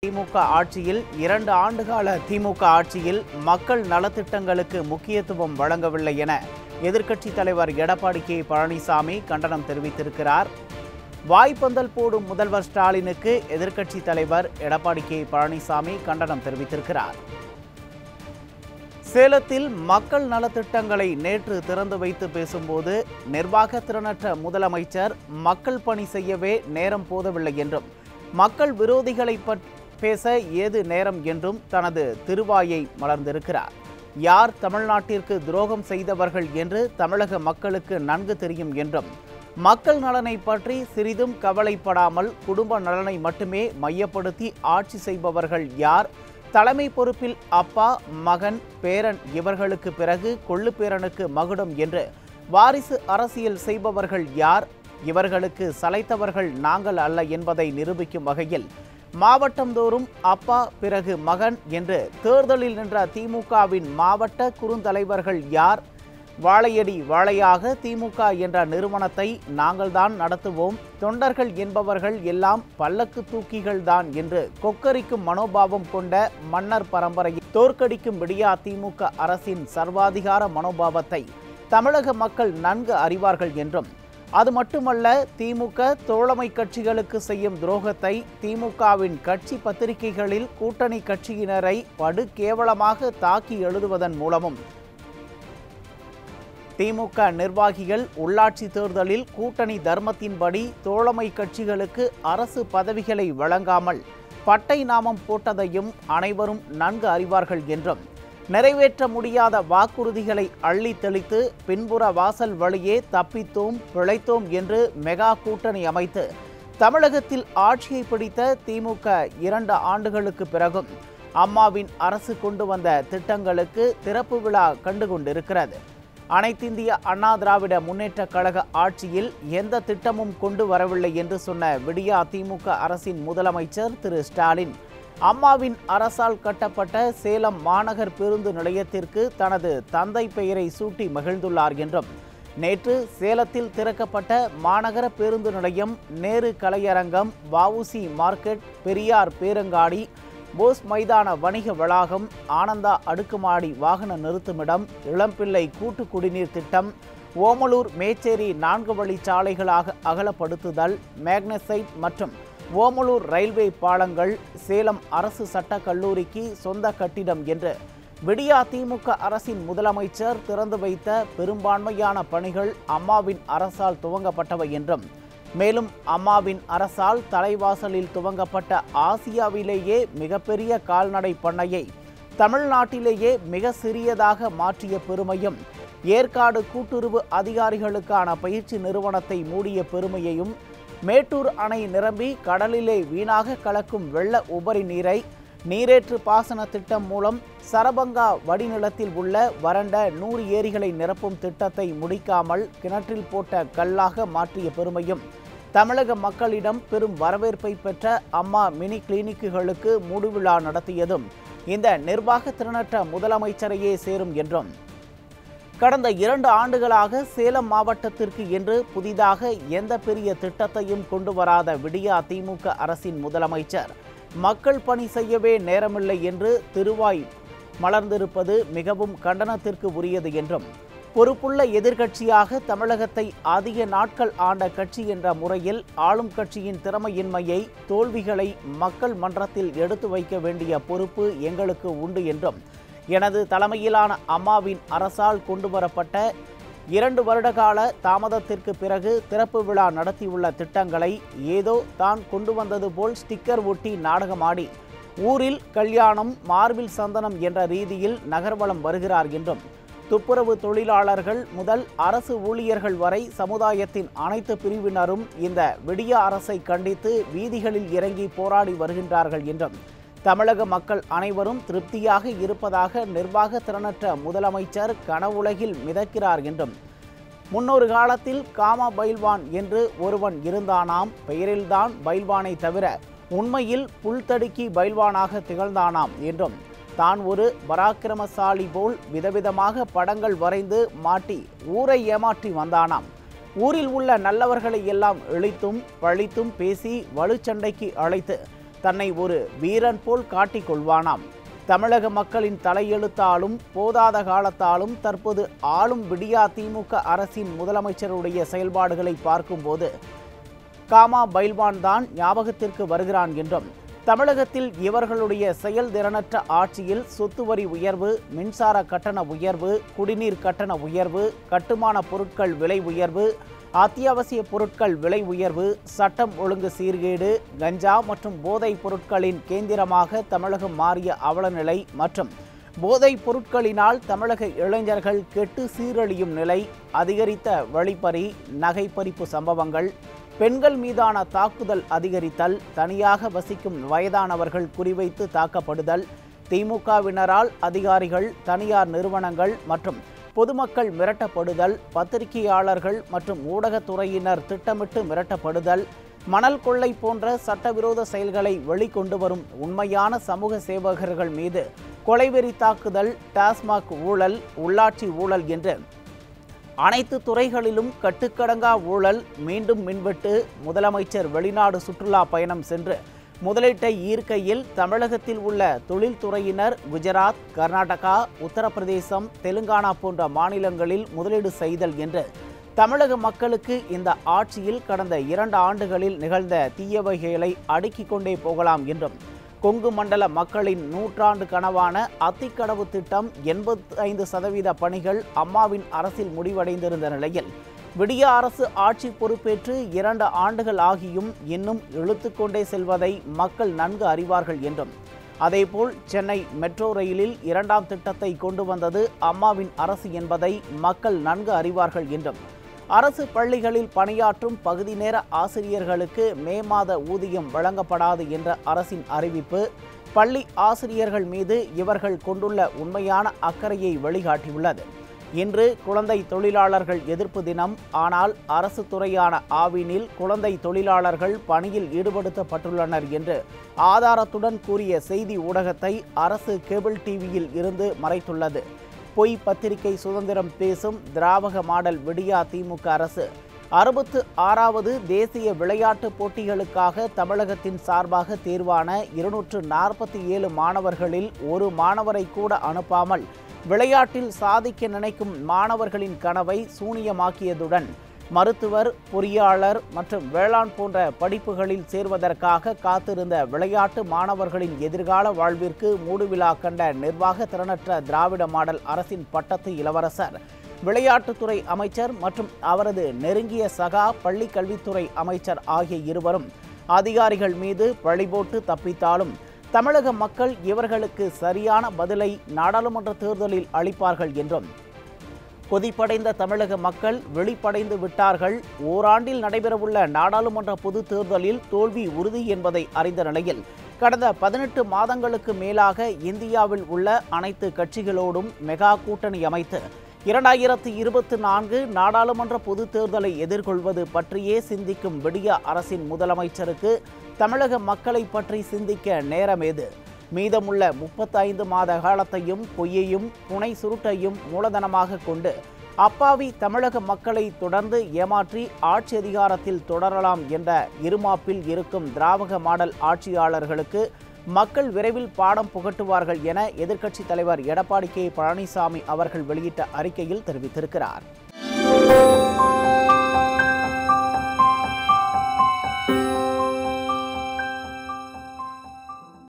திமுக ஆட்சியில் இரண்டு ஆண்டுகால திமுக ஆட்சியில் மக்கள் நலத்திட்டங்களுக்கு முக்கியத்துவம் வழங்கவில்லை என எதிர்க்கட்சித் தலைவர் எடப்பாடி கே பழனிசாமி கண்டனம் தெரிவித்திருக்கிறார் வாய்ப்பந்தல் போடும் முதல்வர் ஸ்டாலினுக்கு எதிர்க்கட்சித் தலைவர் எடப்பாடி கே பழனிசாமி கண்டனம் தெரிவித்திருக்கிறார் சேலத்தில் மக்கள் நலத்திட்டங்களை நேற்று திறந்து வைத்து பேசும்போது நிர்வாக திறனற்ற முதலமைச்சர் மக்கள் பணி செய்யவே நேரம் போதவில்லை என்றும் மக்கள் விரோதிகளை பற் பேச ஏது நேரம் என்றும் தனது திருவாயை மலர்ந்திருக்கிறார் யார் தமிழ்நாட்டிற்கு துரோகம் செய்தவர்கள் என்று தமிழக மக்களுக்கு நன்கு தெரியும் என்றும் மக்கள் நலனை பற்றி சிறிதும் கவலைப்படாமல் குடும்ப நலனை மட்டுமே மையப்படுத்தி ஆட்சி செய்பவர்கள் யார் தலைமை பொறுப்பில் அப்பா மகன் பேரன் இவர்களுக்கு பிறகு கொள்ளு பேரனுக்கு மகுடம் என்று வாரிசு அரசியல் செய்பவர்கள் யார் இவர்களுக்கு சளைத்தவர்கள் நாங்கள் அல்ல என்பதை நிரூபிக்கும் வகையில் மாவட்டந்தோறும் அப்பா பிறகு மகன் என்று தேர்தலில் நின்ற திமுகவின் மாவட்ட குறுந்தலைவர்கள் யார் வாழையடி வாழையாக திமுக என்ற நிறுவனத்தை நாங்கள்தான் நடத்துவோம் தொண்டர்கள் என்பவர்கள் எல்லாம் பல்லக்கு தூக்கிகள்தான் என்று கொக்கரிக்கும் மனோபாவம் கொண்ட மன்னர் பரம்பரையை தோற்கடிக்கும் விடியா திமுக அரசின் சர்வாதிகார மனோபாவத்தை தமிழக மக்கள் நன்கு அறிவார்கள் என்றும் அது மட்டுமல்ல திமுக தோழமை கட்சிகளுக்கு செய்யும் துரோகத்தை திமுகவின் கட்சி பத்திரிகைகளில் கூட்டணி கட்சியினரை படு கேவலமாக தாக்கி எழுதுவதன் மூலமும் திமுக நிர்வாகிகள் உள்ளாட்சி தேர்தலில் கூட்டணி தர்மத்தின்படி தோழமை கட்சிகளுக்கு அரசு பதவிகளை வழங்காமல் பட்டை நாமம் போட்டதையும் அனைவரும் நன்கு அறிவார்கள் என்றும் நிறைவேற்ற முடியாத வாக்குறுதிகளை அள்ளி தெளித்து பின்புற வாசல் வழியே தப்பித்தோம் பிழைத்தோம் என்று மெகா கூட்டணி அமைத்து தமிழகத்தில் ஆட்சியை பிடித்த திமுக இரண்டு ஆண்டுகளுக்கு பிறகும் அம்மாவின் அரசு கொண்டு வந்த திட்டங்களுக்கு திறப்பு விழா கண்டு கொண்டிருக்கிறது அனைத்திந்திய அண்ணா திராவிட முன்னேற்ற கழக ஆட்சியில் எந்த திட்டமும் கொண்டு வரவில்லை என்று சொன்ன விடியா திமுக அரசின் முதலமைச்சர் திரு ஸ்டாலின் அம்மாவின் அரசால் கட்டப்பட்ட சேலம் மாநகர் பேருந்து நிலையத்திற்கு தனது தந்தை பெயரை சூட்டி மகிழ்ந்துள்ளார் என்றும் நேற்று சேலத்தில் திறக்கப்பட்ட மாநகர பேருந்து நிலையம் நேரு கலையரங்கம் வஉசி மார்க்கெட் பெரியார் பேரங்காடி போஸ் மைதான வணிக வளாகம் ஆனந்தா அடுக்குமாடி வாகன நிறுத்துமிடம் இளம்பிள்ளை கூட்டு குடிநீர் திட்டம் ஓமலூர் மேச்சேரி நான்கு வழி சாலைகளாக அகலப்படுத்துதல் மேக்னசைட் மற்றும் ஓமலூர் ரயில்வே பாலங்கள் சேலம் அரசு சட்டக் கல்லூரிக்கு சொந்த கட்டிடம் என்று விடியா திமுக அரசின் முதலமைச்சர் திறந்து வைத்த பெரும்பான்மையான பணிகள் அம்மாவின் அரசால் துவங்கப்பட்டவை என்றும் மேலும் அம்மாவின் அரசால் தலைவாசலில் துவங்கப்பட்ட ஆசியாவிலேயே மிகப்பெரிய கால்நடை பண்ணையை தமிழ்நாட்டிலேயே மிக சிறியதாக மாற்றிய பெருமையும் ஏற்காடு கூட்டுறவு அதிகாரிகளுக்கான பயிற்சி நிறுவனத்தை மூடிய பெருமையையும் மேட்டூர் அணை நிரம்பி கடலிலே வீணாக கலக்கும் வெள்ள உபரி நீரை நீரேற்று பாசன திட்டம் மூலம் சரபங்கா வடிநிலத்தில் உள்ள வறண்ட நூறு ஏரிகளை நிரப்பும் திட்டத்தை முடிக்காமல் கிணற்றில் போட்ட கல்லாக மாற்றிய பெருமையும் தமிழக மக்களிடம் பெரும் வரவேற்பை பெற்ற அம்மா மினி கிளினிக்குகளுக்கு மூடுவிழா நடத்தியதும் இந்த நிர்வாக திறனற்ற முதலமைச்சரையே சேரும் என்றும் கடந்த இரண்டு ஆண்டுகளாக சேலம் மாவட்டத்திற்கு என்று புதிதாக எந்த பெரிய திட்டத்தையும் கொண்டு வராத விடியா திமுக அரசின் முதலமைச்சர் மக்கள் பணி செய்யவே நேரமில்லை என்று திருவாய் மலர்ந்திருப்பது மிகவும் கண்டனத்திற்கு உரியது என்றும் பொறுப்புள்ள எதிர்க்கட்சியாக தமிழகத்தை அதிக நாட்கள் ஆண்ட கட்சி என்ற முறையில் ஆளும் கட்சியின் திறமையின்மையை தோல்விகளை மக்கள் மன்றத்தில் எடுத்து வைக்க வேண்டிய பொறுப்பு எங்களுக்கு உண்டு என்றும் எனது தலைமையிலான அம்மாவின் அரசால் கொண்டு வரப்பட்ட இரண்டு வருடகால தாமதத்திற்கு பிறகு திறப்பு விழா நடத்தியுள்ள திட்டங்களை ஏதோ தான் கொண்டு வந்தது போல் ஸ்டிக்கர் ஒட்டி நாடகமாடி ஊரில் கல்யாணம் மார்பில் சந்தனம் என்ற ரீதியில் நகர்வலம் வருகிறார் என்றும் துப்புரவு தொழிலாளர்கள் முதல் அரசு ஊழியர்கள் வரை சமுதாயத்தின் அனைத்து பிரிவினரும் இந்த விடிய அரசை கண்டித்து வீதிகளில் இறங்கி போராடி வருகின்றார்கள் என்றும் தமிழக மக்கள் அனைவரும் திருப்தியாக இருப்பதாக நிர்வாக திறனற்ற முதலமைச்சர் கனவுலகில் மிதக்கிறார் என்றும் முன்னொரு காலத்தில் காமா பைல்வான் என்று ஒருவன் இருந்தானாம் பெயரில்தான் பைல்வானை தவிர உண்மையில் புல்தடுக்கி பைல்வானாக திகழ்ந்தானாம் என்றும் தான் ஒரு பராக்கிரமசாலி போல் விதவிதமாக படங்கள் வரைந்து மாட்டி ஊரை ஏமாற்றி வந்தானாம் ஊரில் உள்ள நல்லவர்களை எல்லாம் இழித்தும் பழித்தும் பேசி வலுச்சண்டைக்கு அழைத்து தன்னை ஒரு வீரன் போல் காட்டிக் கொள்வானாம் தமிழக மக்களின் தலையெழுத்தாலும் போதாத காலத்தாலும் தற்போது ஆளும் விடியா திமுக அரசின் முதலமைச்சருடைய செயல்பாடுகளை பார்க்கும்போது காமா பைல்வான் தான் ஞாபகத்திற்கு வருகிறான் என்றும் தமிழகத்தில் இவர்களுடைய செயல்திறனற்ற ஆட்சியில் சொத்து வரி உயர்வு மின்சார கட்டண உயர்வு குடிநீர் கட்டண உயர்வு கட்டுமான பொருட்கள் விலை உயர்வு அத்தியாவசிய பொருட்கள் விலை உயர்வு சட்டம் ஒழுங்கு சீர்கேடு கஞ்சா மற்றும் போதைப் பொருட்களின் கேந்திரமாக தமிழகம் மாறிய அவலநிலை மற்றும் போதைப் பொருட்களினால் தமிழக இளைஞர்கள் கெட்டு சீரழியும் நிலை அதிகரித்த வழிப்பறி நகைப்பறிப்பு சம்பவங்கள் பெண்கள் மீதான தாக்குதல் அதிகரித்தல் தனியாக வசிக்கும் வயதானவர்கள் குறிவைத்து தாக்கப்படுதல் திமுகவினரால் அதிகாரிகள் தனியார் நிறுவனங்கள் மற்றும் பொதுமக்கள் மிரட்டப்படுதல் பத்திரிகையாளர்கள் மற்றும் ஊடகத்துறையினர் திட்டமிட்டு மிரட்டப்படுதல் மணல் கொள்ளை போன்ற சட்டவிரோத செயல்களை வெளிக்கொண்டு வரும் உண்மையான சமூக சேவகர்கள் மீது கொலைவெறி தாக்குதல் டாஸ்மாக் ஊழல் உள்ளாட்சி ஊழல் என்று அனைத்து துறைகளிலும் கட்டுக்கடங்கா ஊழல் மீண்டும் மின்வெட்டு முதலமைச்சர் வெளிநாடு சுற்றுலா பயணம் சென்று முதலீட்டை ஈர்க்கையில் தமிழகத்தில் உள்ள தொழில்துறையினர் குஜராத் கர்நாடகா உத்தரப்பிரதேசம் தெலுங்கானா போன்ற மாநிலங்களில் முதலீடு செய்தல் என்று தமிழக மக்களுக்கு இந்த ஆட்சியில் கடந்த இரண்டு ஆண்டுகளில் நிகழ்ந்த தீயவைகளை அடுக்கிக் கொண்டே போகலாம் என்றும் கொங்கு மண்டல மக்களின் நூற்றாண்டு கனவான அத்திக்கடவு திட்டம் எண்பத்தி ஐந்து சதவீத பணிகள் அம்மாவின் அரசில் முடிவடைந்திருந்த நிலையில் விடிய அரசு ஆட்சி பொறுப்பேற்று இரண்டு ஆண்டுகள் ஆகியும் இன்னும் இழுத்துக்கொண்டே செல்வதை மக்கள் நன்கு அறிவார்கள் என்றும் அதேபோல் சென்னை மெட்ரோ ரயிலில் இரண்டாம் திட்டத்தை கொண்டு வந்தது அம்மாவின் அரசு என்பதை மக்கள் நன்கு அறிவார்கள் என்றும் அரசு பள்ளிகளில் பணியாற்றும் பகுதி நேர ஆசிரியர்களுக்கு மே மாத ஊதியம் வழங்கப்படாது என்ற அரசின் அறிவிப்பு பள்ளி ஆசிரியர்கள் மீது இவர்கள் கொண்டுள்ள உண்மையான அக்கறையை வெளிக்காட்டியுள்ளது இன்று குழந்தை தொழிலாளர்கள் எதிர்ப்பு தினம் ஆனால் அரசு துறையான ஆவினில் குழந்தை தொழிலாளர்கள் பணியில் ஈடுபடுத்தப்பட்டுள்ளனர் என்று ஆதாரத்துடன் கூறிய செய்தி ஊடகத்தை அரசு கேபிள் டிவியில் இருந்து மறைத்துள்ளது பொய் பத்திரிகை சுதந்திரம் பேசும் திராவக மாடல் விடியா திமுக அரசு அறுபத்து ஆறாவது தேசிய விளையாட்டுப் போட்டிகளுக்காக தமிழகத்தின் சார்பாக தேர்வான இருநூற்று நாற்பத்தி ஏழு மாணவர்களில் ஒரு மாணவரை கூட அனுப்பாமல் விளையாட்டில் சாதிக்க நினைக்கும் மாணவர்களின் கனவை சூனியமாக்கியதுடன் மருத்துவர் பொறியாளர் மற்றும் வேளாண் போன்ற படிப்புகளில் சேர்வதற்காக காத்திருந்த விளையாட்டு மாணவர்களின் எதிர்கால வாழ்விற்கு மூடுவிழா கண்ட நிர்வாக திறனற்ற திராவிட மாடல் அரசின் பட்டத்து இளவரசர் விளையாட்டுத்துறை அமைச்சர் மற்றும் அவரது நெருங்கிய சகா பள்ளி கல்வித்துறை அமைச்சர் ஆகிய இருவரும் அதிகாரிகள் மீது பழி போட்டு தப்பித்தாலும் தமிழக மக்கள் இவர்களுக்கு சரியான பதிலை நாடாளுமன்ற தேர்தலில் அளிப்பார்கள் என்றும் கொதிப்படைந்த தமிழக மக்கள் வெளிப்படைந்து விட்டார்கள் ஓராண்டில் நடைபெறவுள்ள நாடாளுமன்ற பொது தேர்தலில் தோல்வி உறுதி என்பதை அறிந்த நிலையில் கடந்த பதினெட்டு மாதங்களுக்கு மேலாக இந்தியாவில் உள்ள அனைத்து கட்சிகளோடும் மெகா கூட்டணி அமைத்து இரண்டாயிரத்தி இருபத்தி நான்கு நாடாளுமன்ற பொது தேர்தலை எதிர்கொள்வது பற்றியே சிந்திக்கும் விடிய அரசின் முதலமைச்சருக்கு தமிழக மக்களை பற்றி சிந்திக்க நேரமேது மீதமுள்ள முப்பத்தைந்து மாத காலத்தையும் பொய்யையும் புனை சுருட்டையும் மூலதனமாக கொண்டு அப்பாவி தமிழக மக்களை தொடர்ந்து ஏமாற்றி ஆட்சி அதிகாரத்தில் தொடரலாம் என்ற இருமாப்பில் இருக்கும் திராவக மாடல் ஆட்சியாளர்களுக்கு மக்கள் விரைவில் பாடம் புகட்டுவார்கள் என எதிர்க்கட்சித் தலைவர் எடப்பாடி கே பழனிசாமி அவர்கள் வெளியிட்ட அறிக்கையில் தெரிவித்திருக்கிறார்